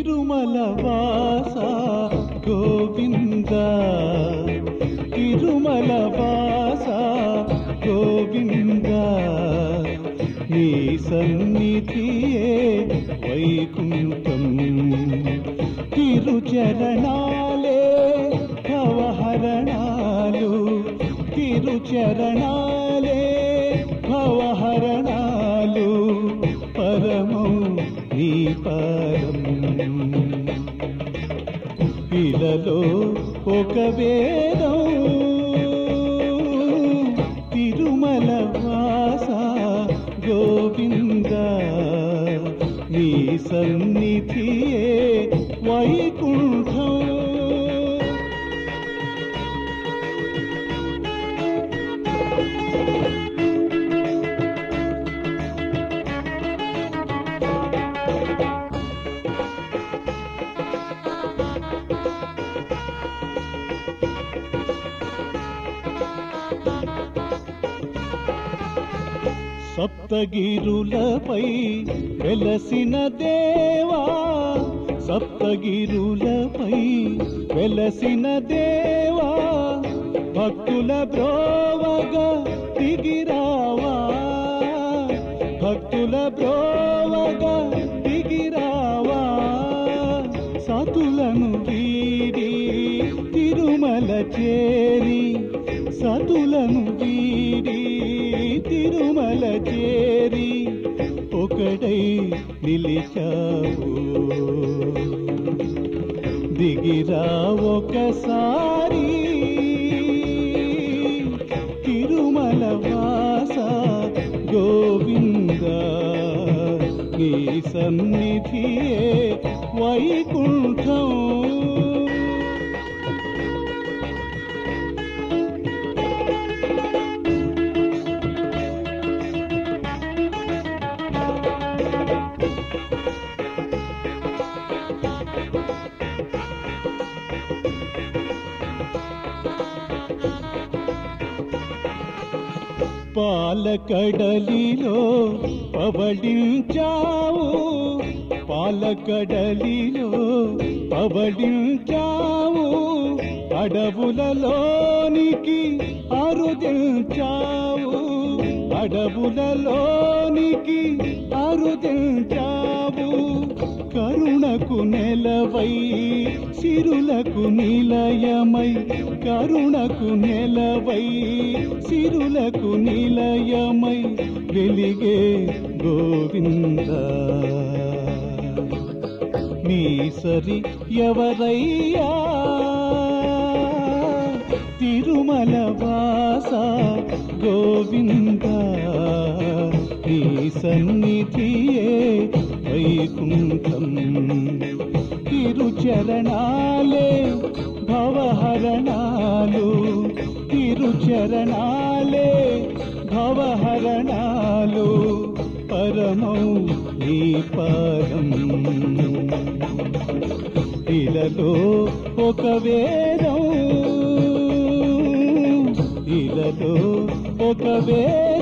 తిరుమల వాస గోవింద తిరుమల వాస గోవింద నీ సన్నిధియే వైకుంఠం తిరుచరణాలే భవహరణాలు తిరుచరణాలే భవహరణాలు పరమం నీ పరం ఇలలో ఒక వేదం తిరుమల వాస గోవింద నీ సన్నిధియే వైకుంఠం సప్తగిరులపై వెలసిన దేవా సప్తగిరులపై వెలసిన దేవా భక్తుల బ్రోవగా దిగిరావా భక్తుల బ్రోవగా దిగిరావా సతులను వీడి తిరుమల చేరి సతులను వీడి తిరుమల చేరి ఒకడై నిలిచావు దిగిరా ఒకసారి తిరుమల వాస గోవింద నీ సన్నిధియే వైకుంఠం పాలకడలిలో పవళించావు పాలకడలిలో పవళించావు అడవులలోనికి అరుదించావు అడవులలోనికి అరుదించావు కరుణకు నెలవై సిరులకు నిలయమై కరుణకు నెలవై సిరులకు నిలయమై వెలిగే గోవింద నీ సరి ఎవరయ్యా తిరుమల వాస గోవింద నీ సన్నిధియే వైకుంఠం తిరుచరణాలే భవహరణాలు తిరుచరణాలే భవహరణాలు పరమౌ నీ పరం ఇలలో ఒక వేదం ఇలలో ఒక వేదం